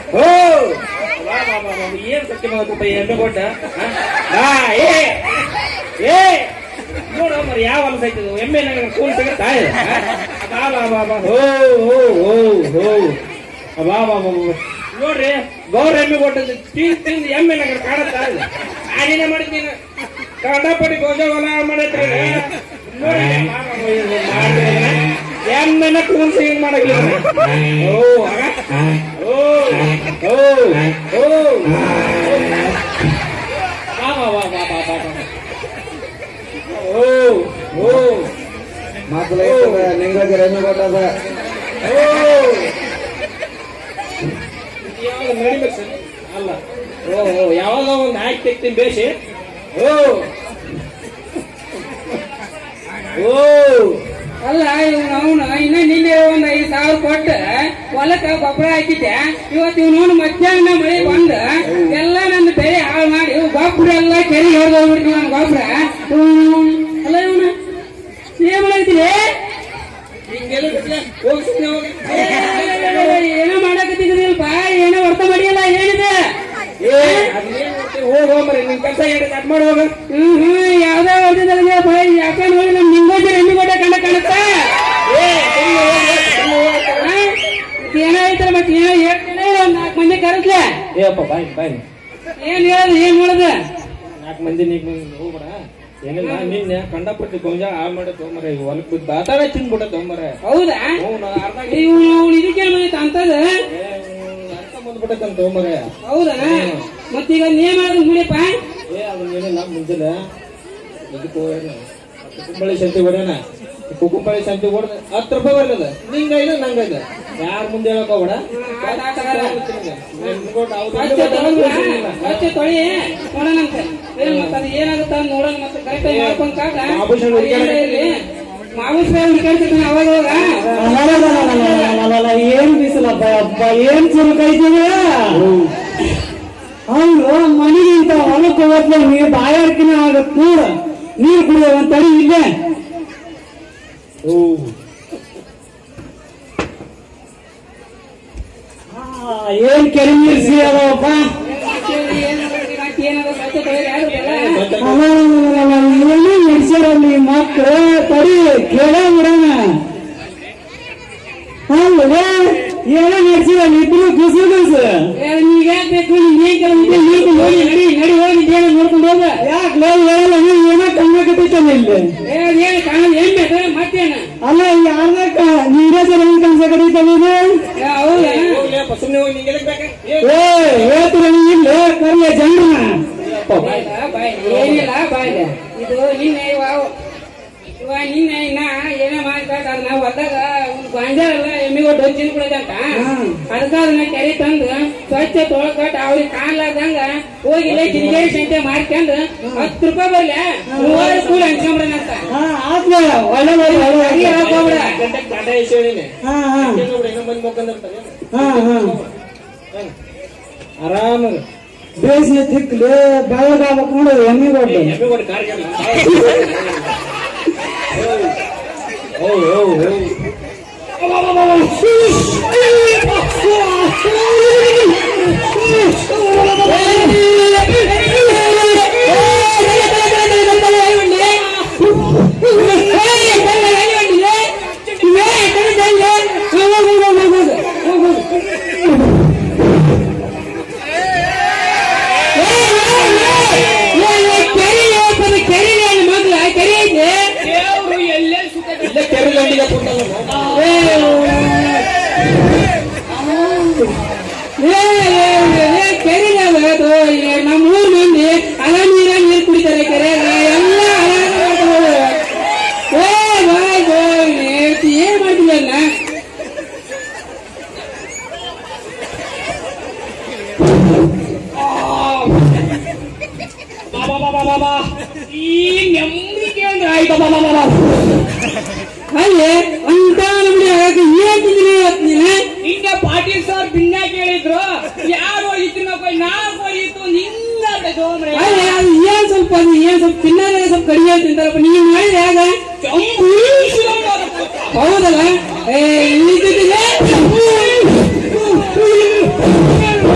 ಓ ಬಾ, ಬಾ, ಬಾ, ಬಾ. ಏನ್ ಸತ್ಯ ಮಾಡ್ಕೊಪ್ಪ ಎಮ್ಮೆ ಕೊಟ್ಟ ಬಾ ಏ ಏ ನೋಡ ಮರಿ ಯಾವ ಹೊಲಸ ಐತದು ಎಮ್ಮೆ ನಂಗೆ ಕೂಲ್ ಸಿಗುತ್ತಾ ಇದು? ಆ? ಬಾ ಬಾ ಬಾ ಬಾ ಹೋ ಹೋ ಹೋ ಹೋ ಬಾ ಬಾ ಬಾ ಬಾ. ನೋಡ್ರಿ ಗೌರ ಎಮ್ಮೆ ಕೊಟ್ಟದ್ದು ತಿಂದು ತಿಂದು ಎಮ್ಮೆ ನಂಗೆ ಕಾಣುತ್ತಾ ಇದು ಹಾಗೇನೆ ಮಾಡಿದ್ದೀನಿ ಕಂಡಪಡಿ ಗೋಜ ಹೊಲ ಮಾಡೈತ್ರಿ ಇದು. ನೋಡ್ರಿ, ಬಾ, ಬಾ, ಬಾ, ಇದು ಮಾಡ್ತಿರೋದನ್ನ. ಎಮ್ಮೆನ ಕೂಲ್ ಸಿಂಗ್ ಮಾಡಕ್ಲಿಲ್ಲ ಓ ಆಗ ಓ ಓ ಓ ಬಾ ಬಾ ಬಾ ಬಾ ಬಾ ಬಾ ಬಾ ಓ ಓ ಮಕ್ಕಳು ನಿಂಗೆ ರೆಮೆ ಕೊಟ್ಟದ ಓ ಯಾವಾಗ ನಡಿಬೇಕು ಸರ್ ಅಲ್ಲ ಓ ಓ ಯಾವಾಗ ಒಂದು ಹಾಕಿ ತೆಗ್ತೀನಿ ಬೇಸಿ ಓ ಓ ಅಲ್ಲ ಇವ್ನು ಅವನು ಇನ್ನ ನಿನ್ನೆ ಒಂದ್ ಐದು ಸಾವಿರ ಕೊಟ್ಟ ಹೊಲಕ್ಕ ಗೊಬ್ಬರ ಹಾಕಿದ್ದೆ ಇವತ್ತು ಇವನು ಮಧ್ಯಾಹ್ನ ಮಳೆ ಬಂದ ಎಲ್ಲ ನನ್ನ ಬೆಳೆ ಹಾಳು ಮಾಡಿ ಗೊಬ್ಬರ ಎಲ್ಲ ಕೆರೆ ಹೊಡೆದು ಹೋಗ್ಬಿಡ್ತೀವಿ ನನ್ನ ಗೊಬ್ಬರ ಅಲ್ಲ ಇವನು ಏನ್ ಮಾಡಾಕತ್ತೀನಿ ಹಿಂಗೆಲ್ಲ ಬಿಟ್ರೆ ಹೋಗಿ ಸುಮ್ಮನೆ ಹೋಗಿ ಏನೋ ಮಾಡಾಕತ್ತಿದ್ದಿಲ್ಪ ಏನೋ ಅರ್ಥ ಮಾಡಿಯಲ್ಲ ಏನಿದೆ ಏ ಅದನ್ನೇನ್ ಮಾಡ್ತೀವಿ ಹೋಗ್ ಹೋಗ್ಬರ್ರಿ ನಿನ್ ಕೆಲಸ ಹೇಳಿ ಕಟ್ ಮಾಡಿ ಹೋಗ ಹ್ಮ್ ಹ್ಮ್ ಯಾವ್ದೋ ಹೊಡೆದಿದ್ದ ಯಾಕಂದ್ರೆ ನೋಡಿ ನಮ್ ನಿಂಗೋಜಿ ರೆಂಡಿ ಕೊಟ್ಟ ಕಂಡ ಕಾಣುತ್ತಾ ಏ ಸುಮ್ನೆ ಹೋಗಿ ಸುಮ್ನೆ ಹೋಗಿ ಏನಾಯ್ತಲ್ಲ ಮತ್ತೆ ಏನೋ ಹೇಳ್ತೇನೆ ಒಂದ್ ನಾಲ್ಕು ಮಂದಿ ಕರೆಸ್ಲೆ ಏ ಅಪ್ಪ ಬಾಯ್ ಬಾಯ್ ಏನ್ ಹೇಳೋದು ಏನ್ ನೋಡೋದು ನಾಲ್ಕು ಮಂದಿ ನೀಗ್ ಹೋಗ್ಬೇಡ ಏನಿಲ್ಲ ನಿನ್ನೆ ಕಂಡಪಟ್ಟಿ ಗೊಂಜಾಳ ಹಾಳು ಮಾಡಿ ತೊಗೊಂಬರ ಹೊಲಕ್ ಬಿದ್ದು ಬಾತಾಡ ತಿಂದ್ಬಿಟ್ಟ ತೊಗೊಂಬರ ಹೌದಾ ಅವ್ನು ಅರ್ಧ ಇವ್ನು ಅವ್ನು ಇದಕ್ಕೆ ಬಂದಿತ್ತು ಅಂತದ ಅರ್ಥ ಬಂದ್ಬಿಟ್ಟಂತ ತೊಗೊಂಬರ ಹೌದಾ ಮತ್ತೀಗ ನೀವ್ ಮಾಡೋದು ಮುಡಿಯಪ್ಪ ಏ ಅದನ್ನ ಏನಿಲ್ಲ ಮುಂಜಾನೆ ಇದಕ್ಕೆ ಹೋಗ್ಯಾನ ಕುಂಬಳಿ ಸಂತಿ ಹೊಡ್ಯಾನ ಕುಂಬಳಿ ಸಂತಿ ಹೊಡೆದ ಹತ್ತು ರೂಪಾಯಿ ಬರ್ಲದ ನಿಂಗ ಇಲ್ಲ ನಂಗ ಇಲ್ಲ ಯಾರ ಮುಂದೆ ಹೇಳಕ್ ಹೋಗ್ಬೇಡ ಅಚ್ಚೆ ತಗೊಂಡ್ಬಿಡ ಅಚ್ಚೆ ತೊಳಿ ನೋಡೋಣಂತ ಏನ್ ಮತ್ತ ಅದು ಏನಾಗುತ್ತ ಅಂತ ನೋಡೋಣ ಮತ್ತೆ ಕರೆಕ್ಟ್ ಆಗಿ ಮಾಡ್ಕೊಂಡ್ ಕಾಕ ಆಭೂಷಣ ಹುಡ್ಕ್ಯಾಡ- ಮಾವುಸ್ ಹುಡ್ಕಾಡ್ತಿರ್ತಾನೆ ಅವಾಗ ಅವಾಗ ಏನ್ ಬಿಸಿಲಪ್ಪ ಅಪ್ಪ ಏನ್ ಚುರುಕೈತಿದೆ ಅವ್ರು ಮನೆಗಿಂತ ಹೊಲಕ್ಕೆ ಹೋದ್ಲು ನೀರ್ ಬಾಯಾರಿಕೆನ ಆಗತ್ ನೋಡ ನೀರ್ ಕುಡಿಯೋ ಒಂದ್ ತಡಿ ಇಲ್ಲೇ ಆ, ಏನ್ ಕೆರೆ ನೀರ್ ಸಿಗಲ್ಲಪ್ಪ ಏನಾದ್ರು ಅಚ್ಚೆ ತೊಳಿ ಯಾರು ಏನು ನಡೆಸ್ಯಾರಲ್ಲಿ ಮಕ್ಳು ತಡಿ ಕೇಳ ಬಿಡೋಣ ಅಲ್ವೇ ಏನೋ ನಡೆಸಿರಲ್ಲ ಇಬ್ರು ಗುಸು ಗುಸು ನೀವ್ ಯಾಕೆ ಬೇಕು ನೀನ್ ಏನ್ ಕೆಲಸ ಇದೆ ನೀನು ನೋಡಿ ನಡಿ ನಡಿ ಹೋಗಿ ಏನ ನೋಡ್ಕೊಂಡು ಹೋಗ ಯಾಕೆ ಲವ್ ಹೇಳಲ್ಲ ನೀವ್ ಏನೋ ಕಣ್ಣ ಕಟ್ಟಿತಾನೆ ಇಲ್ಲಿ ಏ ಏನ್ ಕಾಣ ಏನ್ ಬೇಕು ಮತ್ತೇನ ಅಲ್ಲ ಯಾರ್ದಕ್ಕ ನೀರೇ ಸರಿ ಕನ್ಸ ಕಡಿತಾವೆ ಏ, ಹೌದಾ ಸುಮ್ಮನೆ ಹೋಗಿ ನಿಂಗೆ ಬೇಕಾ ಏ ಹೇಳ್ತೀರ ಇಲ್ಲ ಕರಿಯ ಜನರನ್ನ ಬಾಯ್ಲ, ಬಾಯ್ಲ, ಏನಿಲ್ಲ ಬಾಯ್ಲ ಇದು ನಿನ್ನೆ ಇವ ಇವ ನಿನ್ನೆ ಇನ್ನ ಏನೋ ಮಾಡ್ದಾಗ ಅದನ್ನ ಹೊಲ್ದಾಗ ಗಾಂಜಾಳ ಎಲ್ಲ ಎಮ್ಮಿ ಒಟ್ಟು ಹಚ್ಚಿನ ಬಿಡದಂತ ಅದಕ್ಕ ಅದನ್ನ ಕೆರೆ ತಂದು ಸ್ವಚ್ಛ ತೊಳ್ಕೊಟ್ ಅವ್ರಿಗೆ ಕಾಣ್ಲಾರ್ದಂಗ ಹೋಗಿ ಇಲ್ಲೇ ಕಿರಿಗೇರಿ ಸಂತೆ ಮಾಡ್ಕೊಂಡ್ ಹತ್ತು ರೂಪಾಯಿ ಬರ್ಲಿ ಮೂವರು ಕೂಲಿ ಹಂಚ್ಕೊಂಬಿಡನಂತ ಹಾ ಆತ್ಮ ಒಳ್ಳೆ ಒಳ್ಳೆ ಒಳ್ಳೆ ಹಂಗೆ ಹೇಳಕ್ ಹೋಗ್ಬೇಡ. ಗಂಟೆಗೆ ಟಾಟಾ ಎಸಿ ಹೇಳಿನಿ ಹಾ ಹಾ ನೋಡಿ ಇನ್ನೊಂದ್ ಮಂದಿ ಮುಖಂದಿರ್ತಾರೆ ಹಾ ಹಾ ಆರಾಮ ಬೇಸಿಗೆ ತಿಕ್ಲಿ ಬೆಳಗಾಗಬೇಕು ನೋಡು ಎಮ್ಮೆ ಕೊಟ್ಟು ಎಮ್ಮೆ ಒಂದು ಕಾರ್ಗೆ ಓ ಓ ಓ ದೇವ್ರು ಎಲ್ಲೇ ಸುತ್ತ ಇಲ್ಲೇ ಕೆರೆ ಗಂಡಿಗೆ ಕೂತಲ್ಲ ನಮ್ಮ ಊರ್ ಮಂದಿ ಅಲ ನೀರ ನೀರ್ ಕುಡಿತಾರೆ ಕೆರೆಯಾಗ ಎಲ್ಲ ಏ ಬಾಯ್ ಬಾಯ್ ಏನ್ ಮಾಡ್ತಿಲ್ಲ ಈ ನೆಮ್ಮದಿಗೆ ಅಂದ್ರೆ ಆಯ್ತು ಅಲ್ಲೇ ಅಂತ ನಮ್ಗೆ ಆಗಕ್ಕೆ ಏನ್ ತಿಂದಿರಿ ಇವತ್ತು ನೀನು ಈಗ ಪಾಟೀಲ್ ಸರ್ ಭಿನ್ನ ಕೇಳಿದ್ರು ಯಾರು ಹೋಗಿತ್ತು ನಾವು ಹೋಗಿತ್ತು ನಿನ್ನ ಅಲ್ಲೇ ಅದು ಏನ್ ಸ್ವಲ್ಪ ಅದು ಏನ್ ಸ್ವಲ್ಪ ತಿನ್ನೋದ್ರೆ ಸ್ವಲ್ಪ ಕಡಿಮೆ ತಿಂತಾರಪ್ಪ ನೀವು ಮಾಡಿದ್ರೆ ಆಗ ಹೌದಲ್ಲ ಏ ಇಲ್ಲಿ ತಿಂದಿದೆ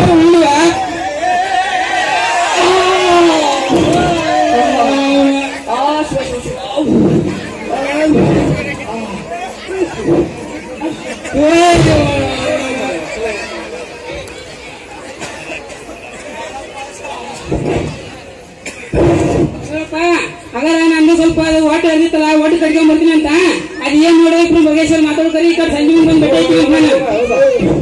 ಅಂದಿತ್ತಲ್ಲ ಒಟ್ಟು ಕಟ್ಕೊಂಡ್ ಬರ್ತೀನಿ ಅಂತ ಅದ್ ಏನ್ ನೋಡ್ಬೇಕು ಮಗೇಶ್ವರ್ ಮಾತಾಡ್ತಾರೆ ಈ ಕಡೆ ಸಂಜೆ ಮುಂದೆ ಬಂದು ಭೇಟಿ ಆಗ್ತೀವಿ ನಾನು.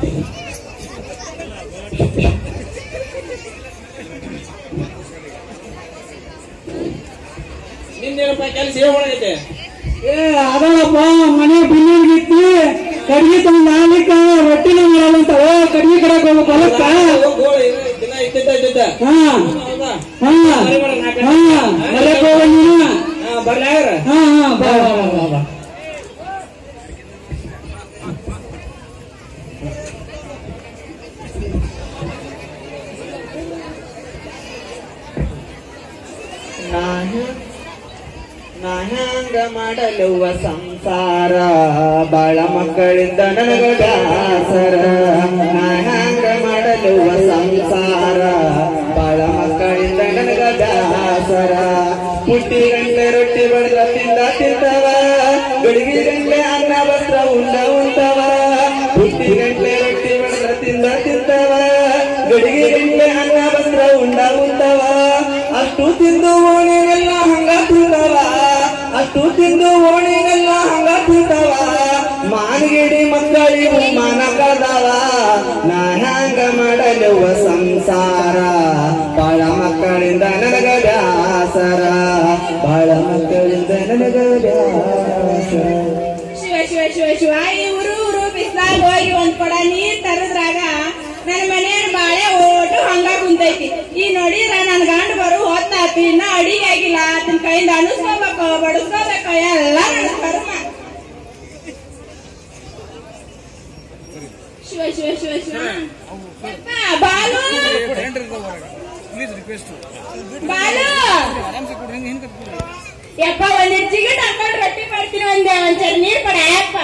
ನಿಂದೇನಪ್ಪ ಕೆಲಸ ಏನ್ ಮಾಡೈತೆ ಏ ಅದಲ್ಲಪ್ಪ ಮನೆ ಬಿಲ್ಲಿರ್ಗಿತ್ತಿ ಕಡ್ಗಿ ತಗೊಂಡ್ ನಾಲಿಕ ರೊಟ್ಟಿನ ಮಾಡಲ್ಲ ಓ ಕಡ್ಗಿ ಕಡಕ್ ಹೋಗ್ಬೇಕು ಹೊಲಕ್ಕ ದಿನ ಇದ್ದಿದ್ದ ಇದ್ದಿದ್ದ ಹಾ ಹೌದಾ ಹಾ ಹಾ ಮನೆಗ್ ಹೋಗ ನೀನು ಹಾ ಬರ್ಲಿ ಆಗ್ರ ಹಾ ಹಾ ಬಾ ಬಾ ಬಾ, ಬಾ ಬಾ ನಾಹ್ಯಾಂಗ ಮಾಡಲುವ ಸಂಸಾರ ಬಾಳ ಮಕ್ಕಳಿಂದ ನನಗ ದಾಸರ ನಾಹ್ಯಾಂಗ ಮಾಡಲುವ ಸಂಸಾರ ಬಾಳ ಮಕ್ಕಳಿಂದ ನನಗ ದಾಸರ ಪುಟ್ಟಿ ಗಂಟೆ ರೊಟ್ಟಿ ಬಡ್ದ ತಿಂದ ತಿಂತವ ಬೆಳಗಿ ಗಂಟೆ ಅನ್ನ ವಸ್ತ್ರ ಉಂಡ ಉಂಟವ ಪುಟ್ಟಿ ಗಂಟೆ ರೊಟ್ಟಿ ಬಡ್ದ ತಿಂದ ತಿಂತವ ಬೆಳಗಿ ಗಂಟೆ ಅನ್ನ ವಸ್ತ್ರ ಉಂಡ ಉಂಟವ ಅಷ್ಟು ತಿಂದು ಓಣಿಗೆಲ್ಲ ಹಂಗ ತಿಂದವ ಅಷ್ಟು ತಿಂದು ಓಣಿಗೆಲ್ಲ ಹಂಗ ತಿಂದವ ಮಾನಗಿಡಿ ಮಕ್ಕಳಿಗೂ ಮಾನ ಕಳ್ದವ ನಾ ಹ್ಯಾಂಗ ಮಾಡಲುವ ಸಂಸಾರ ಬಾಳ ಮಕ್ಕಳಿಂದ ನನಗ ದಾಸರ ಬಾಳ ಮಕ್ಕಳಿಂದ ನನಗ ದಾಸರ ಶಿವ ಶಿವ ಶಿವ ಶಿವ ಈ ಊರು ಊರು ಬಿಸ್ಲಾಗ ಹೋಗಿ ಒಂದ್ ಕೊಡ ನೀರ್ ತರದ್ರಾಗ ನನ್ನ ಮನೆಯ ಬಾಳೆ ಓಟು ಹಂಗ ಕುಂತೈತಿ ಈ ನೋಡಿದ್ರ ನನ್ ಗಂಡ ಬರು ಹೊತ್ತಾತು ಇನ್ನ ಅಡಿಗೆ ಆಗಿಲ್ಲ ಆತನ ಕೈಯಿಂದ ಅಣಿಸ್ಕೋಬೇಕು ಬಡಿಸ್ಕೋಬೇಕು ಎಲ್ಲ ನನ್ನ ಕರ್ಮ ಶಿವ ಶಿವ ಶಿವ ಶಿವ ಯಪ್ಪ, ಬಾಲು ಬಾಲು ಯಪ್ಪ ಒಂದಿಟ್ಟು ಜಿಗಿಟ್ ಹಾಕೊಂಡು ರೊಟ್ಟಿ ಮಾಡ್ತೀನಿ ಒಂದ್ ಒಂದ್ಸರಿ ನೀರ್ ಕೊಡ ಯಪ್ಪ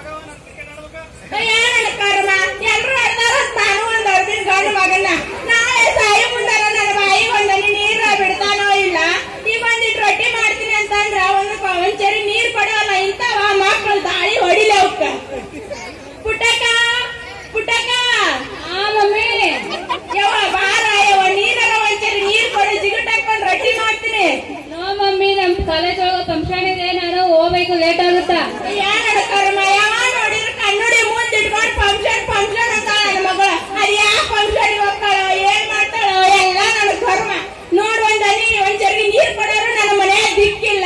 ಏನ ಕರ್ಮ ಎಲ್ರು ಅಡ್ದಾರ ತಾನು ಒಂದ್ ಅರ್ದಿನ ಗಂಡು ಮಗನ್ನ ನಾಳೆ ಸಾಯಿ ಮುಂದಾರ ನನ್ನ ಬಾಯಿಗೆ ಒಂದಲ್ಲಿ ನೀರ ಬಿಡ್ತಾನೋ ಇಲ್ಲ ಈಗ ಒಂದಿಟ್ಟು ರೊಟ್ಟಿ ಮಾಡ್ತೀನಿ ಅಂತಂದ್ರ ಒಂದು ಕ- ಒಂದ್ಸರಿ ನೀರ್ ಕೊಡೋಲ್ಲ ಇಂತವ ಮಕ್ಕಳು ದಾಳಿ ಹೊಡಿಲೆ ಅವಕ್ಕ ಪುಟ್ಟಕ್ಕ ಪುಟ್ಟಕ್ಕ ಆ ಮಮ್ಮಿ ಯವ್ವ ಬಾರ ಯವ್ವ ನೀರರ ಒಂದ್ಸರಿ ನೀರ್ ಕೊಡು ಜಿಗುಟ್ ಹಾಕೊಂಡು ರೊಟ್ಟಿ ಮಾಡ್ತೀನಿ ನೋ ಮಮ್ಮಿ ನಮ್ ಕಾಲೇಜ್ ಒಳಗ ಫಂಕ್ಷನ್ ಇದೆ ನಾನು ಹೋಗ್ಬೇಕು ಲೇಟ್ ಆಗುತ್ತಾ ಯಾರ ಕರ್ಮ ಯಾವ ನೋಡಿದ್ರೆ ಕಣ್ಣುಡಿ ಮುಂದೆ ಇಟ್ಕೊಂಡು ಫಂಕ್ಷನ್ ಫಂಕ್ಷನ್ ಅಂತ ನನ್ನ ಮಗಳು ಅದ್ ಯಾವ ಫಂಕ್ಷನ್ ಹೋಗ್ತಾಳೋ ಏನ್ ಮಾಡ್ತಾಳೋ ಎಲ್ಲ ನನ್ನ ಕರ್ಮ ನೋಡ್ ಒಂದಲ್ಲಿ ಒಂದ್ ಜರ್ಗಿ ನೀರ್ ಕೊಡೋರು ನನ್ನ ಮನೆ ದಿಕ್ಕಿಲ್ಲ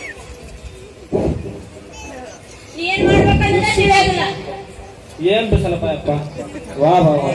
ಏನ್ ಮಾಡ್ಬೇಕಂತ ತಿಳಿಯೋದಿಲ್ಲ ಏನ್ ಬಿಸಲಪ್ಪ ಯಪ್ಪ ವಾ ವಾ ವಾ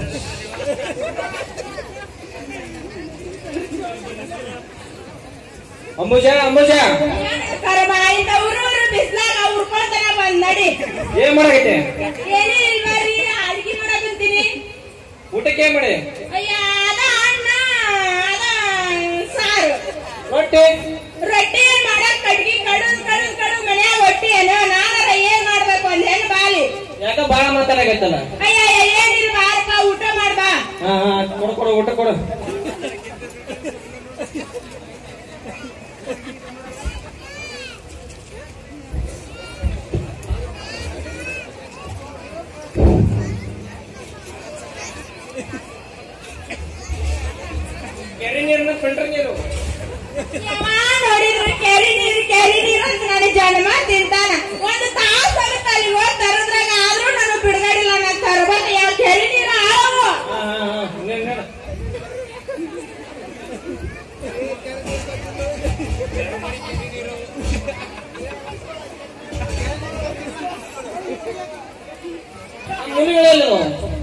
ಅಂಬುಜ ಅಂಬುಜ ಕರ್ಮ ಇಂತ ಊರು ಊರು ಬಿಸ್ಲಾಗ ಉರ್ಕೊಳ್ತಾನ ಬಂದ್ ನಡಿ ಏನ್ ಮಾಡಕೈತೆ ಏನೇ ಇಲ್ವಾರಿ ಅಡ್ಗಿ ಮಾಡಕಂತೀನಿ ಊಟಕ್ಕೆ ಏನ್ ಮಾಡಿ ಅಯ್ಯ ಅದ ಅನ್ನ ಅದ ಸಾರು ರೊಟ್ಟಿ ರೊಟ್ಟಿ ಮಾಡಕ್ ಕಡ್ಗಿ ಕಡು ಕಡು ಕಡು ಮನ್ಯಾಗ ಹೊಟ್ಟಿ ಏನೋ ನಾನರ ಏನ್ ಮಾಡ್ಬೇಕು ಒಂದ್ ಹೆಣ್ಣು ಬಾಲಿ ಯಾಕ ಬಾಳ ಮಾತಾಡಕೈತಲ್ಲ ಅಯ್ಯ ಏನಿಲ್ಲ ಬಾರಪ್ಪ ಊಟ ಮಾಡ್ಬಾ ಹಾ ಹಾ ಕೊಡು ಕೊಡು ಊಟ ಕೊಡು ಕೆರೆ ನೀರನ್ನ ಫಿಲ್ಟರ್ ನೀರು ಯಾವ ನೋಡಿದ್ರು ಕೆರಿ ನೀರು ಕೆರಿ ನೀರು ಅಂತ ನನಗೆ ಜನ್ಮ ತಿಂತಾನ ಒಂದು ತಾಸು ಆಗುತ್ತೆ ಅಲ್ಲಿ ಹೋಗಿ ತರದ್ರಾಗ ಆದ್ರೂ ನನಗೆ ಬಿಡುಗಡಿಲ್ಲ ನಾನು ತರಬೇಕು ಯಾವ ಕೆರಿ ನೀರು ಆಳವು ಹಾ ಹಾ ಹಾ ಇನ್ನೇನ್ ಹೇಳು? ಮುನಿಗಳೆಲ್ಲ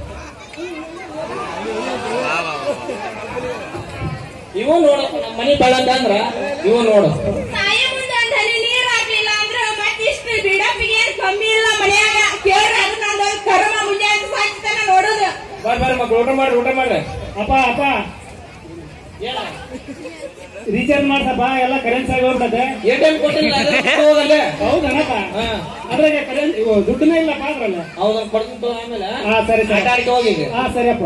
ಇವ ನೋಡು ನಮ್ಮ ಮನಿ ಬಾಳಂತ ಅಂದ್ರ ಇವ ನೋಡು ತಾಯಿ ಮುಂದೆ ಒಂದ್ ಹನಿ ನೀರ್ ಹಾಕ್ಲಿಲ್ಲ ಅಂದ್ರೆ ಮತ್ತಿಷ್ಟು ಬಿಡಪ್ಪಿಗೆ ಏನ್ ಕಮ್ಮಿ ಇಲ್ಲ ಮನ್ಯಾಗ ಕೇಳ್ರಿ ಅದು ನಂದು ಕರ್ಮ ಮುಂಜಾನೆ ಸಾಯ್ತಾನ ನೋಡುದು ಬಾರ್ ಬಾರ್ ಮಕ್ಳು ಊಟ ಮಾಡ್ರಿ ಊಟ ಮಾಡ್ರಿ ಅಪ್ಪ ಅಪ್ಪ ಏನ ರೀಚಾರ್ಜ್ ಮಾಡ್ಸಪ್ಪ ಎಲ್ಲ ಕರೆನ್ಸಿ ಆಗಿ ಹೋಗ್ತದೆ ಎ ಟಿ ಎಂ ಕೊಟ್ಟಿಲ್ಲ ಅದೇ ಕೊಟ್ಟು ಹೋಗಲ್ಲೇ ಹೌದನಪ್ಪ ಹಾ ಅದ್ರಾಗೆ ಕರೆನ್ಸಿ ಇವು ದುಡ್ಡನೇ ಇಲ್ಲಪ್ಪ ಅದ್ರಲ್ಲ ಹೌದನ್ ಕೊಡ್ತೀನಿ ತಗೋ ಆಮೇಲೆ ಹಾ ಸರಿ ಆಟ ಸರಿ ಆಡಿಕೆ ಹೋಗಿ ಈಗ. ಹಾ ಸರಿಯಪ್ಪ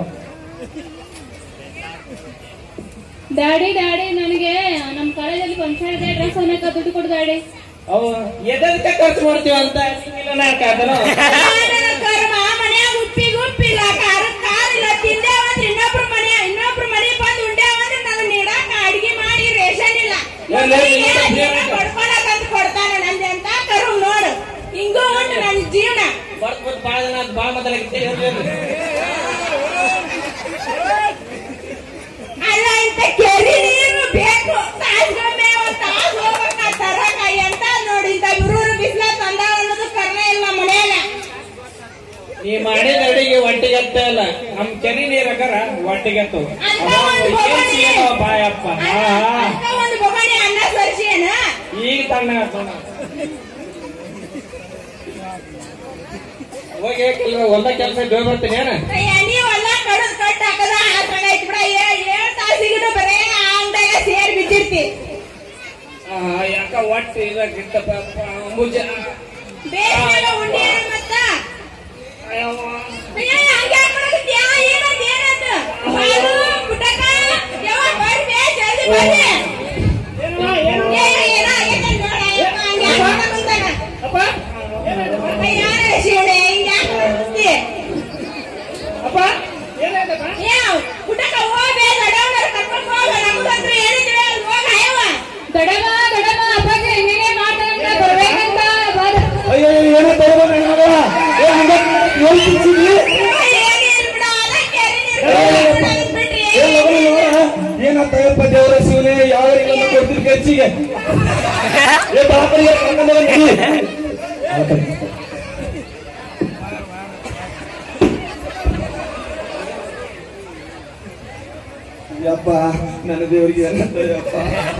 ಡ್ಯಾಡಿ ಡ್ಯಾಡಿ ನನಗೆ ನಮ್ ಕಾಲೇಜಲ್ಲಿ ಫಂಕ್ಷನ್ ಇದೆ ಡ್ರೆಸ್ ಅನ್ನಕ ದುಡ್ಡು ಕೊಡು ಡ್ಯಾಡಿ ಅವು ಎದಕ್ಕೆ ಖರ್ಚು ಮಾಡ್ತೀವ ಅಂತ ಇಲ್ಲ ನಾಲ್ಕು ಆತನ ನನ್ನ ಕರ್ಮ ಮನ್ಯಾಗ ಉಪ್ಪಿಗೆ ಉಪ್ಪಿಲ್ಲ ಖಾರಕ್ ಖಾರ ಇಲ್ಲ ತಿಂದೇವಂದ್ರೆ ಇನ್ನೊಬ್ರು ಮನೆ ಇನ್ನೊಬ್ರು ಮನೆ ಬಂದು ಉಂಡೇವಂದ್ರೆ ನಾನು ನೀಡಾಕ ಅಡಿಗೆ ಮಾಡಿ ರೇಷನ್ ಇಲ್ಲ ಎಲ್ಲ ಇಲ್ಲ, ಇಲ್ಲ, ಇಲ್ಲ. ಬಡ್ಕೊಳಕಂತ್ರ ಮೊದಲಾಗಿದ್ದೆ ಅಲ್ಲ ಇಂತ ಕೆರಿ ನೀರು ಬೇಕು ತಾಸ್ಗೊಮ್ಮೆ ಒಂದ್ ತಾಸ್ ಹೋಗ್ಬೇಕ ತರಕ ಎಂತ ನೋಡಿ ಇಂತ ಇವ್ರೂರು ಬಿಸ್ಲ ತಂದ ಅನ್ನೋದು ಕರ್ಮ ಇಲ್ಲ ಮನೆಯಾಗ ನೀ ಮಾಡಿದ ಅಡಿಗೆ ಹೊಟ್ಟಿಗೆ ಹತ್ತ ಇಲ್ಲ ನಮ್ ಕೆರಿ ನೀರ್ ಹಾಕಾರ ಹೊಟ್ಟಿಗೆ ಹತ್ತವು ಅಂತ ಒಂದು ಬೊಗಣಿ ಬಾಯಪ್ಪ ಹಾ, ಹಾ. ಅಂತ ಒಂದು ಬೊಗಣಿ ಅನ್ನ ಸರಿಸಿ ಏನ ಈಗ ತಣ್ಣ ಆತು. ಹೋಗಿ ಕೆಲವು ಹೊಲ ಕೆಲಸ ಜೋರ್ ಬರ್ತೀನಿ ಏನ ಅಯ್ಯ ನೀವೆಲ್ಲ ಕಡದ್ ಕಟ್ ಹಾಕದ ಹಾಸಣ ಐತ್ ಬಿಡ ಏಳ್ ಏಳ್ ತಾಸಿಗೂ ಬರೇ ಆ ಅಂಗಡಿಯಾಗ ಸೇರ್ ಬಿದ್ದಿರ್ತಿ ಆ, ಯಾಕ ಒಟ್ಟು ಇದಾಗಿತ್ತಪ್ಪ ಅಂಬುಜ ಬೇಸಿಗೆಲ್ಲ ಉಂಡಿ ಮತ್ತ ಅಯ್ಯವ್ವ. ಅಯ್ಯ ಹಂಗೆ ಹಾಕ್ಬಿಡಕತ್ತೀಯ? ಏನಾತ್ ಏನಾತ್? ಬಾಳು, ಪುಟ್ಟಕ್ಕ, ಯವ್ವ, ಬರ್ಬೇ, ಜಲ್ದಿ ಬರ್ರಿ. ಏ, ಏನೋ ಆಗೈತೆ ನೋಡ, ಯಪ್ಪ, ಹಂಗೆ ಹೋಗ ಕುಂತಾನ. ಅಯ್ಯ, ಶಿವನೇ, ಹಿಂಗೆ ಯಾಕ್ ಮಾಡ್ತಿ? ಏ, ಪುಟ್ಟಕ್ಕ, ಹೋಗ್ಬೇ, ದೊಡ್ಡವ್ನವ್ರ್ ಕರ್ಕೊಂಡ್ ಹೋಗು, ನಮ್ಗಂತ್ರು ಹೇಳಿದ್ವಿ, ಅಲ್ಲಿ ಹೋಗ್ ಅಯ್ಯವ್ವ. ದೊಡಮ್ಮ ದೊಡಮ್ಮ ಅಪ್ಪಾಜಿ ಹಿಂಗೆ ಮಾಡ್ತಾರಂತ ಬರ್ಬೇಕಂತ ಬರ್ ಅಯ್ಯೋ ಏನೋ ತಗೋಬೇಡ ಮಗ ಏ ಹಂಗ ಎಲ್ಲಿ ತಿನ್ಸಿದ್ರಿ ಯವ್ವ, ಏನಿಲ್ಲ ಬಿಡ, ಅದ ಕೆರೆ ನೀರು ಬಿಡೋದ್ ಬಿಟ್ರಿ. ಏ ಲಗನ ಲಗನ ಏನತ್ತಯ್ಯಪ್ಪ ದೇವರ ಶಿವನೇ ಯಾವ ಇಲ್ಲ ಕೊಡ್ತೀರಿ ಖರ್ಚಿಗೆ ಏ ಬಾಪರಿಗೆ ಕರ್ಕೊಂಡ್ ಬಂದಿ ಯಪ್ಪ ನನ್ನ ದೇವರಿಗೆ ಏನತ್ತಯ್ಯಪ್ಪ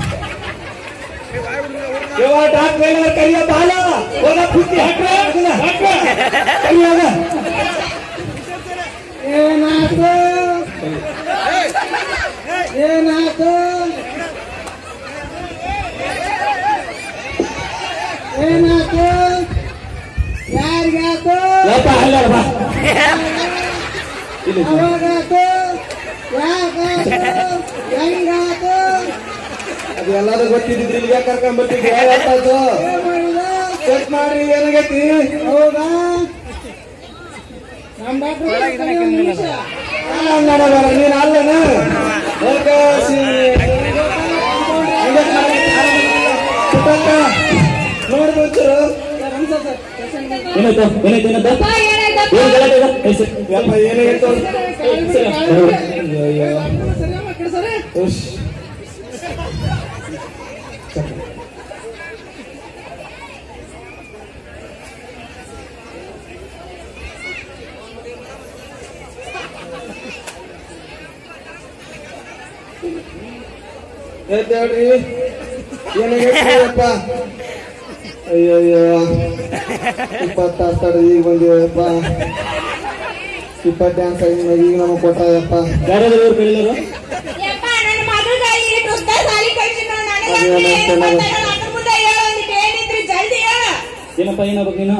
ಯವ್ವ ಡಾಕ್ಟ್ರ್ ಏನಾರ ಕರಿಯ ಬಾಲ ಹೋಗ ಪುಟ್ಟಿ ಕರಿಯಾಗ ಏನಾಯ್ತು ಏನಾಯ್ತು ಏನಾಯ್ತು ಯಾರಿಗಾಯ್ತು ಯಪ್ಪ ಅಲ್ಲ ಬಾ ಅವಾಗಾಯ್ತು ಯಾಕಾಯ್ತು ಹೆಂಗಾಯ್ತು ಅದು ಎಲ್ಲಾರು ಗೊತ್ತಿದ್ದಿದ್ರಿ ಇಲ್ಲಿಗೆ ಕರ್ಕೊಂಡ್ ಬರ್ತಿದ್ರಿ ಯಾವತ್ತಾಯ್ತು ಚೆಕ್ ಮಾಡ್ರಿ ಏನಾಗೈತಿ ಹೌದಾ ನಮ್ಮ ಡಾಕ್ಟರ್ ನೀನ್ ಅಲ್ಲನ ನೋಡ್ಬೋದು ಏನಾಯ್ತು ಏನಾಯ್ತು ಏನಾಯ್ತು ಅಪ್ಪ ಏನಾಯ್ತಪ್ಪ ಏನ್ ಗಲಾಟೆ ಇದೆ? ಏ, ಸರಿ. ಯಪ್ಪ, ಏನಾಯ್ತು? ಅಯ್ಯೋ, ಅಯ್ಯೋ. ಉಶ್. ಎದ್ದ್ ಹೇಳ್ರಿ ಏನಾಗೈತಪ್ಪ ಅಯ್ಯಯ್ಯೋ ಇಪ್ಪತ್ತಾರು ತಡ ಈಗ ಬಂದಿವಪ್ಪ ಇಪ್ಪತ್ತು ಡ್ಯಾನ್ಸ್ ಆಗಿ ಈಗ ನಮಗೆ ಕೊಟ್ಟಾಯಪ್ಪ ಯಾರಾದ್ರೂ ಇವ್ರು ಬೆಳೆಯೋರು ಯಪ್ಪ, ನನ್ನ ಮಗಗ ಇಷ್ಟ್ ಉದ್ದ ಸಾಲಿ ಕಳ್ಸಿದ್ ನೋಡ್, ನನಗೆ ಅದೇ ಅಂತ ಅನಸ್ತು ಏನ್ ನನಗೆ. ಗೊತ್ತಾಗಲ್ಲ, ಅದ್ರ ಮುಂದೆ ಹೇಳು, ಒಂದಿಟ್ ಏನಿದ್ರು ಜಲ್ದಿ ಹೇಳು. ಏನಪ್ಪ ಏನಾಗ್ಬೇಕು ನೀನು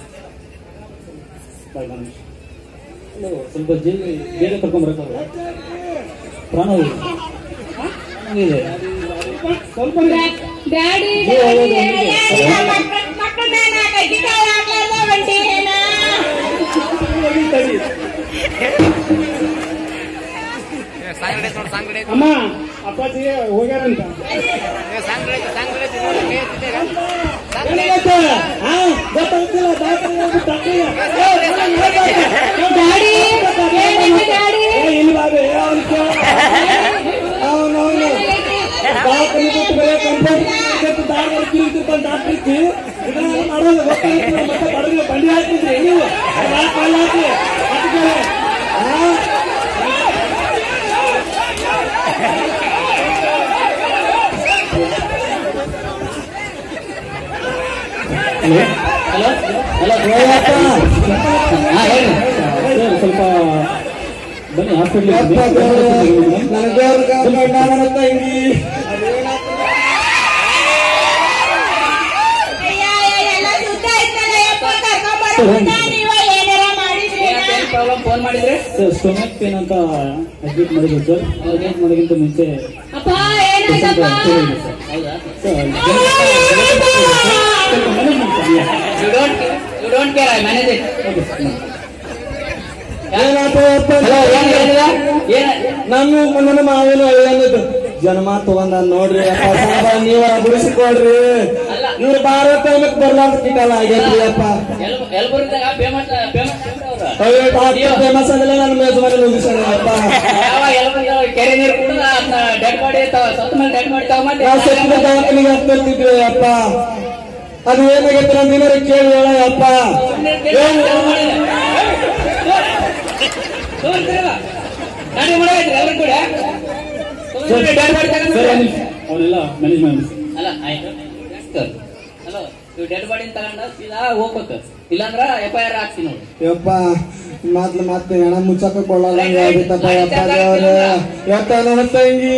ಬಾಯ್ ಬಾ ನಿಮಿಷ. ಇಲ್ಲ, ಸ್ವಲ್ಪ ಜಲ್ದಿ ಬೇಗ ಕರ್ಕೊಂಬರಕ್ಕಾಗಲ್ಲ ಪ್ರಾಣ ಹೋಗಿದೆ. ಪ್ರಾಣ ಹೋಗಿದೆ. ಸ್ವಲ್ಪ ಡ್ಯಾಡಿ ನೀವು ಹೋಗೋದು ಅಯ್ಯ, ಒಂದಿಗೆ. ನಿನ್ನ ಮಕ್ಳ- ಮಕ್ಳ ಮ್ಯಾಲ್ ನಾಕ್ ಅಗ್ಗಿ ಕಾಳು ಹಾಕ್ಲಾರ್ದ ಒಂಟಿ ಏನ? ಅಮ್ಮ ಅಪ್ಪಾಜಿ ಹೋಗ್ಯಾರಂತ ಏನಾಗೈತೆ? ಆ, ಗೊತ್ತಾಗ್ತಿಲ್ಲ, ಡಾಕ್ಟ್ರ್ ಹೇಳ್ಬಿಟ್ಟು ಡಾಕ್ಟ್ರಿಗೆ. ಏ, ಡ್ಯಾಡಿ ಏನಾಯ್ತು ಡ್ಯಾಡಿ ಏ, ಇಲ್ಲಿ ಬಾಬೆ, ಏ, ಅವ್ನ್ ಕೇಳು. ಅವ್ನು, ಅವ್ನು. ಡಾಕ್ಟ್ರ್ ಬಿಟ್ಟು ಬೇರೆ ಕಂಪೌಂಡ್ ಇವತ್ತು ದಾರಿ ಕಿರಿತಿರ್ತಾನೆ ಡಾಕ್ಟ್ರ್ ಇಕ್ಕಿ. ಇದನ್ನೆಲ್ಲ ಮಾಡೋದು ಗೊತ್ತಾಗ್ತಿಲ್ಲ, ಮತ್ತೆ ಬಡವ್ರಿಗೆ ಬಂಡಿ ಹಾಕ್ತಿದ್ರಿ ನೀವು ಅದು ಯಾಕೆ ಅಲ್ಲಿ ಹಾಕಿ? ಅದಕ್ಕೆ, ಆ? ಹಲೋ ಹಲೋ ಸ್ವಲ್ಪ ಬನ್ನಿ ಹಾಸ್ಪಿಟ್ಲಿಗೆ ನನಗೆ ತಂಗಿ ಅಯ್ಯ, ಅಯ್ಯ, ಎಲ್ಲ ಸುತ್ತ ಐತಲ್ಲ, ಯಪ್ಪ, ಕರ್ಕೊಂಬರೋದ್ನ ನೀವ ಏನಾರ ಮಾಡಿದ್ರಿ ನಾ? ಪ್ರಾಬ್ಲಮ್ ಫೋನ್ ಮಾಡಿದ್ರೆ ಸ್ಟೊಮಕ್ ಪೇನ್ ಅಂತ ಅಡ್ಮಿಟ್ ಮಾಡಿದ್ರು ಸರ್ ಅಡ್ಮಿಟ್ ಮಾಡೋಕ್ಕಿಂತ ಮುಂಚೆ ಅಪ್ಪ ಏನಾಯ್ತಪ್ಪ you don't you don't care I manage it ನಾನು ನನ್ನ ಮಾವಿನ ಅನ್ನೋದು ಜನ್ಮ ತಗೊಂಡ ನೋಡ್ರಿ ಅಪ್ಪ ಸಾಹೇಬ, ನೀವ ಬಿಡಿಸಿಕೊಡ್ರಿ ಇವ್ರು ಭಾರತ ಬರ್ಲಾರ್ದ ಕಿಟಲ್ಲ ಆಗೈತ್ರಿ ಅಪ್ಪ ಯಲಬುರ್ಗಿದಾಗ ಪೇಮೆಂಟ್ ಪೇಮೆಂಟ್ ಅವ್ರ ಫೇಮಸ್ ಅಂದ್ರೆ ನನ್ನ ಮೇಜುಮನೆ ಮುಗಿಸೋಣ ಅಪ್ಪ ಯಾವ ಎಲ್ಲ ಕೆರೆ ನೀರು ಕುಡಿದ ಡೆಡ್ ಬಾಡಿ ಸತ್ತ ಮೇಲೆ ಡೆಡ್ ಬಾಡಿ ನಾವು ಸತ್ತಿನ ದವಾಖಾನಿಗೆ ಹತ್ಕೊಳ್ತಿದ್ವಿ ಅಪ್ಪ ಅದು ಏನಾಗೈತೆ ನಮ್ಮ ದಿನರ ಕೇಳಿ ಹೇಳ ಅಪ್ಪ ಗಾಡಿ ಮಾಡಾಯ್ತ್ರಿ ಎಲ್ಲರೂ ಕೂಡ ಡೆಡ್ ಬಾಡಿ ತಗೊಂಡು ಅವರೆಲ್ಲ ಮ್ಯಾನೇಜ್ಮೆಂಟ್ ಅಲ್ಲ ಆಯ್ತು ಹಲೋ ನೀವು ಡೆಡ್ ಬಾಡಿ ತಗೊಂಡ ಸೀದಾ ಹೋಗ್ಬೇಕು ಇಲ್ಲಾಂದ್ರ ಎಫ್ ಐ ಆರ್ ಹಾಕ್ತೀನಿ ನೋಡಿ ಯಪ್ಪ ಮಾತ್ಲ ಮತ್ತೆ ಹೆಣ ಮುಚ್ಚಕ ಕೊಳ್ಳಲ್ಲ ಹೇಳ್ಬಿಟ್ಟಪ್ಪ ಯಪ್ಪ ದೇವ್ರ ಯಪ್ಪ ನನ್ನ ತಂಗಿ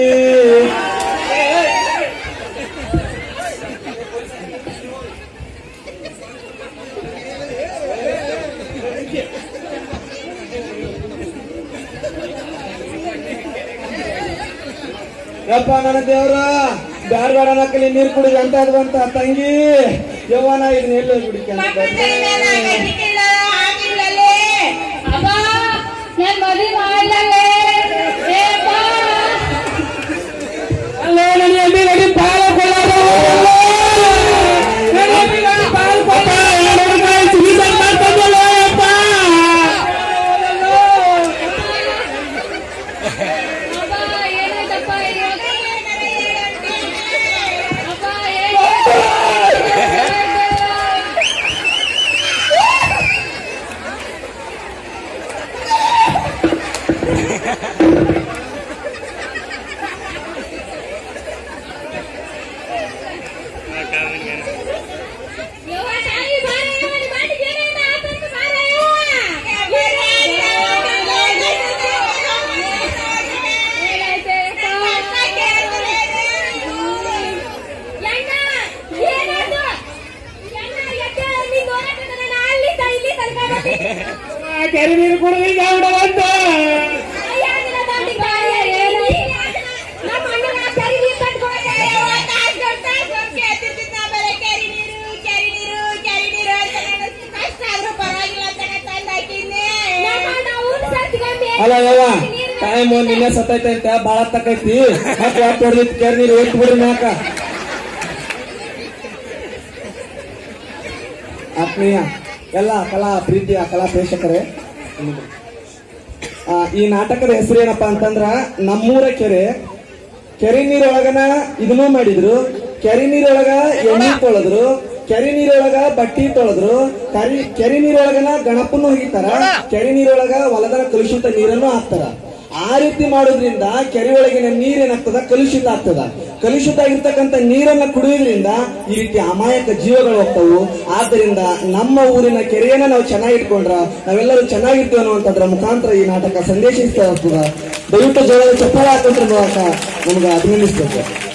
ಯಪ್ಪ ನನ್ನ ದೇವ್ರ ಬ್ಯಾಡ ಬ್ಯಾಡ ನಕ್ಕಲಿ ನೀರ್ ಕುಡಿದ ಅಂತ ಅದು ಬಂತ ತಂಗಿ ಯವ್ವನ ಇದನ್ನ ಎಲ್ಲೋ ಕುಡಿಕೆ ಅಪ್ಪ ನಾನ್ ಮದುವೆ ಮಾಡಲೇ ಏಪ್ಪ ಅಲ್ಲೋ ನನ್ನ ಎಮ್ಮೆ ಗಡಿ ಪಾಲ ಕೊಳ್ಳಾರು ನನ್ನ ಎಮ್ಮೆ ಗಡಿ ಪಾಲ ಕೊಟ್ಟ ಎರಡು ಕಾಯಿ ಸಿಗಿಸಕ್ ಮಾಡ್ಕೊಂಡಲ್ಲ ಅಪ್ಪ ಅಪ್ಪ ಏನಾಯ್ತಪ್ಪ ಇವಾಗ ಅಪ್ಪ ಏನಾಯ್ತು ಯವ್ವ ತಾಯಿ ಬಾರೆ ಯವ್ವ ನಿಮ್ಮ ಮಾಡಿ ಏನೇನ ಆತಂತ ಬಾರೆ ಏನಾಯ್ತೆ ಯಣ್ಣ ಏನಾಯ್ತು ಯಣ್ಣ ಯಾಕೆ ನೀ ನೋಡಕ್ಕೆ ನಾನು ಅಲ್ಲಿಂದ ಇಲ್ಲಿ ತನಕ ಬಂದೆ ಕೆರೆ ನೀರು ಕುಡಿದು ಈಗ ಬಿಡವಂತ ಅಯ್ಯಾಗಿನ ದಾಟಿ ಬಾರೆ ಏನಾಯ್ತು ನಮ್ಮ ಅಣ್ಣನ ಸರಿ ನೀರು ಕಟ್ಕೊಂಡೆ ತಾಸ್ ದೊಡ್ಡ ತಾಸ್ ದೊಡ್ಡ ಕೇಳ್ತಿರ್ತಿದ್ ನಾ ಬರೀ ಕೆರಿ ನೀರು ಕೆರಿ ನೀರು ಕೆರಿ ನೀರು ಅಂತ ನಾನು ಕಷ್ಟ ಆದ್ರೂ ಪರವಾಗಿಲ್ಲ ಅಂತ ನಾನು ತಂದು ಹಾಕಿದ್ನೆ ನಮ್ಮ ಅಣ್ಣ ಊಟ ಸರ್ತಿಗೊಂಡು ಅಲ್ಲ ಯವ್ವ ಟೈಮ್ ನಿನ್ನೆ ಸತ್ತೈತೆ ಅಂತ ಬಾಳ ತಕ್ಕೈತಿ ಮತ್ತೆ ಯಾಕೆ ಹೊಡೆದಿತ್ತು ಕೆರೆ ನೀರು ಎತ್ತು ಬಿಡ್ರಿ ಮ್ಯಾಕ ಆತ್ಮೀಯ ಎಲ್ಲ ಕಲಾ ಪ್ರೀತಿಯ ಕಲಾ ಪ್ರೇಕ್ಷಕರೇ ಆ, ಈ ನಾಟಕದ ಹೆಸರು ಏನಪ್ಪಾ ಅಂತಂದ್ರ ನಮ್ಮೂರ ಕೆರೆ ಕೆರೆ ನೀರೊಳಗನ ಇದನ್ನೂ ಮಾಡಿದ್ರು ಕೆರೆ ನೀರೊಳಗ ಎಣ್ಣೆ ತೊಳೆದ್ರು ಕೆರೆ ನೀರೊಳಗ ಬಟ್ಟಿ ತೊಳೆದ್ರು ಕರಿ ಕೆರೆ ನೀರೊಳಗನ ಗಣಪನ್ನು ಹೋಗಿತಾರ ಕೆರೆ ನೀರೊಳಗ ಹೊಲದನ ಕಲುಷಿತ ನೀರನ್ನು ಹಾಕ್ತಾರ ಆ ರೀತಿ ಮಾಡೋದ್ರಿಂದ ಕೆರೆ ಒಳಗಿನ ನೀರೇನಾಗ್ತದ ಕಲುಷಿತ ಆಗ್ತದ ಕಲುಷಿತ ಆಗಿರ್ತಕ್ಕಂಥ ನೀರನ್ನ ಕುಡಿಯೋದ್ರಿಂದ ಈ ರೀತಿ ಅಮಾಯಕ ಜೀವಗಳು ಹೋಗ್ತಾವು ಆದ್ದರಿಂದ ನಮ್ಮ ಊರಿನ ಕೆರೆಯನ್ನ ನಾವು ಚೆನ್ನಾಗಿಟ್ಕೊಂಡ್ರ ನಾವೆಲ್ಲರೂ ಚೆನ್ನಾಗಿರ್ತೀವಿ ಅನ್ನುವಂಥದ್ರ ಮುಖಾಂತರ ಈ ನಾಟಕ ಸಂದೇಶಿಸ್ತಾ ಇರ್ತದ ದಯವಿಟ್ಟು ಜೋಳದ ಚಪ್ಪಾಳೆ ಹಾಕೊಂಡ್ರ ಮೂಲಕ ನಮ್ಗೆ ಅಭಿನಂದಿಸ್ಬೇಕು